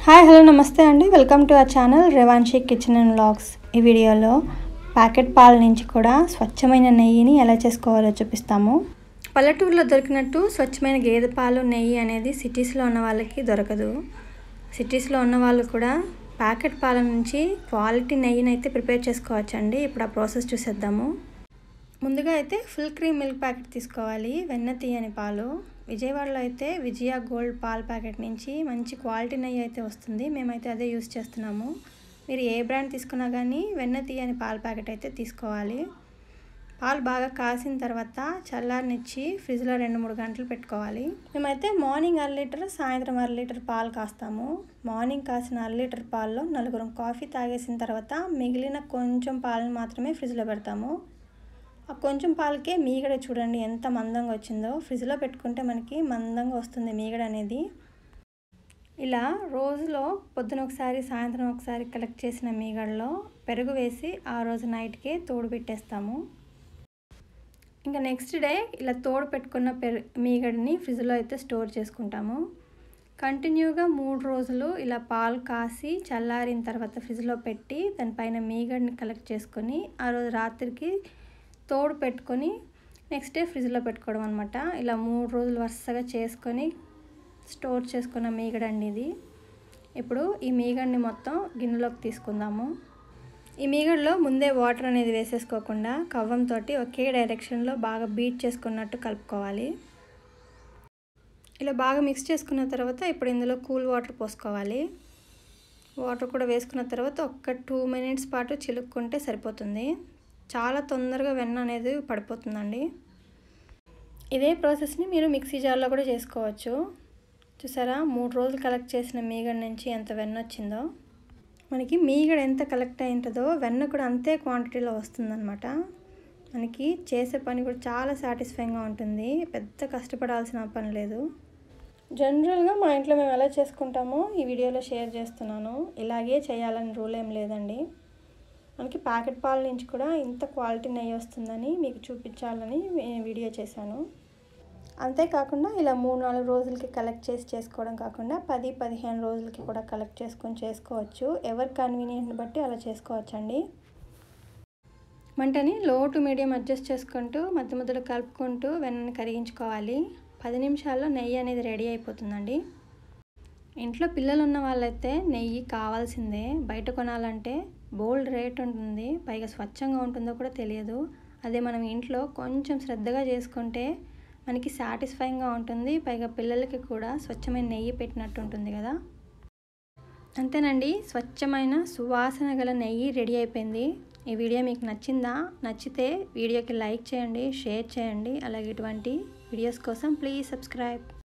hi hello నమస్తే అండి welcome to our channel Revanshi kitchen and vlogs ఈ వీడియోలో ప్యాకెట్ పాల నుంచి కూడా స్వచ్ఛమైన నెయ్యిని ఎలా చేసుకోవాలో చూపిస్తాము పల్లెటూరులో దొరికినట్టు స్వచ్ఛమైన గేదె పాలు నెయ్యి అనేది సిటీస్లో ఉన్న వాళ్ళకి దొరకదు సిటీస్లో ఉన్న వాళ్ళు కూడా ప్యాకెట్ పాల నుంచి క్వాలిటీ నెయ్యిని అయితే ప్రిపేర్ చేసుకోవచ్చండి ఇప్పుడు ఆ ప్రాసెస్ చూసేద్దాము ముందుగా అయితే ఫుల్ క్రీమ్ మిల్క్ ప్యాకెట్ తీసుకోవాలి వెన్న తీయని పాలు విజయవాడలో అయితే విజయ గోల్డ్ పాల్ ప్యాకెట్ నుంచి మంచి క్వాలిటీ నెయ్యి అయితే వస్తుంది మేమైతే అదే యూస్ చేస్తున్నాము మీరు ఏ బ్రాండ్ తీసుకున్నా కానీ వెన్న తీయని పాల ప్యాకెట్ అయితే తీసుకోవాలి పాలు బాగా కాసిన తర్వాత చల్లారనిచ్చి ఫ్రిడ్జ్లో రెండు మూడు గంటలు పెట్టుకోవాలి మేమైతే మార్నింగ్ అర లీటర్ సాయంత్రం అర లీటర్ పాలు కాస్తాము మార్నింగ్ కాసిన అర లీటర్ పాల్లో నలుగురం కాఫీ తాగేసిన తర్వాత మిగిలిన కొంచెం పాలను మాత్రమే ఫ్రిడ్జ్లో పెడతాము ఆ కొంచెం పాలకే మీగడ చూడండి ఎంత మందంగా వచ్చిందో ఫ్రిడ్జ్లో పెట్టుకుంటే మనకి మందంగా వస్తుంది మీగడ అనేది ఇలా రోజులో పొద్దున ఒకసారి సాయంత్రం ఒకసారి కలెక్ట్ చేసిన మీగడలో పెరుగు వేసి ఆ రోజు నైట్కి తోడు పెట్టేస్తాము ఇంకా నెక్స్ట్ డే ఇలా తోడు పెట్టుకున్న పెరు మీగడని ఫ్రిడ్జ్లో అయితే స్టోర్ చేసుకుంటాము కంటిన్యూగా మూడు రోజులు ఇలా పాలు కాసి చల్లారిన తర్వాత ఫ్రిడ్జ్లో పెట్టి దానిపైన మీగడని కలెక్ట్ చేసుకొని ఆ రోజు రాత్రికి తోడు పెట్టుకొని నెక్స్ట్ డే ఫ్రిడ్జ్లో పెట్టుకోవడం అనమాట ఇలా మూడు రోజులు వరుసగా చేసుకొని స్టోర్ చేసుకున్న మీగడండి ఇది ఇప్పుడు ఈ మీగడిని మొత్తం గిన్నెలోకి తీసుకుందాము ఈ మీగడలో ముందే వాటర్ అనేది వేసేసుకోకుండా కవ్వంతో ఒకే డైరెక్షన్లో బాగా బీట్ చేసుకున్నట్టు కలుపుకోవాలి ఇలా బాగా మిక్స్ చేసుకున్న తర్వాత ఇప్పుడు ఇందులో కూల్ వాటర్ పోసుకోవాలి వాటర్ కూడా వేసుకున్న తర్వాత ఒక్క టూ మినిట్స్ పాటు చిలుక్కుంటే సరిపోతుంది చాలా తొందరగా వెన్న అనేది పడిపోతుందండి ఇదే ప్రాసెస్ని మీరు మిక్సీ జార్లో కూడా చేసుకోవచ్చు చూసారా మూడు రోజులు కలెక్ట్ చేసిన మీగడ నుంచి ఎంత వెన్న వచ్చిందో మనకి మీగడ ఎంత కలెక్ట్ అయింటుందో వెన్న కూడా అంతే క్వాంటిటీలో వస్తుందన్నమాట మనకి చేసే పని కూడా చాలా సాటిస్ఫైంగ్గా ఉంటుంది పెద్ద కష్టపడాల్సిన పని లేదు జనరల్గా మా ఇంట్లో మేము ఎలా చేసుకుంటామో ఈ వీడియోలో షేర్ చేస్తున్నాను ఇలాగే చేయాలని రూల్ ఏం లేదండి మనకి ప్యాకెట్ పాల నుంచి కూడా ఇంత క్వాలిటీ నెయ్యి వస్తుందని మీకు చూపించాలని వీడియో చేశాను అంతేకాకుండా ఇలా మూడు నాలుగు రోజులకి కలెక్ట్ చేసి చేసుకోవడం కాకుండా పది పదిహేను రోజులకి కూడా కలెక్ట్ చేసుకొని చేసుకోవచ్చు ఎవరి కన్వీనియంట్ని బట్టి అలా చేసుకోవచ్చండి మంటని లో టు మీడియం అడ్జస్ట్ చేసుకుంటూ మధ్య మధ్యలో కలుపుకుంటూ వెన్నని కరిగించుకోవాలి పది నిమిషాల్లో నెయ్యి అనేది రెడీ అయిపోతుందండి ఇంట్లో పిల్లలు ఉన్న వాళ్ళైతే నెయ్యి కావాల్సిందే బయట కొనాలంటే బోల్డ్ రేట్ ఉంటుంది పైగా స్వచ్ఛంగా ఉంటుందో కూడా తెలియదు అదే మనం ఇంట్లో కొంచెం శ్రద్ధగా చేసుకుంటే మనకి సాటిస్ఫైయింగ్గా ఉంటుంది పైగా పిల్లలకి కూడా స్వచ్ఛమైన నెయ్యి పెట్టినట్టు ఉంటుంది కదా అంతేనండి స్వచ్ఛమైన సువాసన గల నెయ్యి రెడీ అయిపోయింది ఈ వీడియో మీకు నచ్చిందా నచ్చితే వీడియోకి లైక్ చేయండి షేర్ చేయండి అలాగే ఇటువంటి వీడియోస్ కోసం ప్లీజ్ సబ్స్క్రైబ్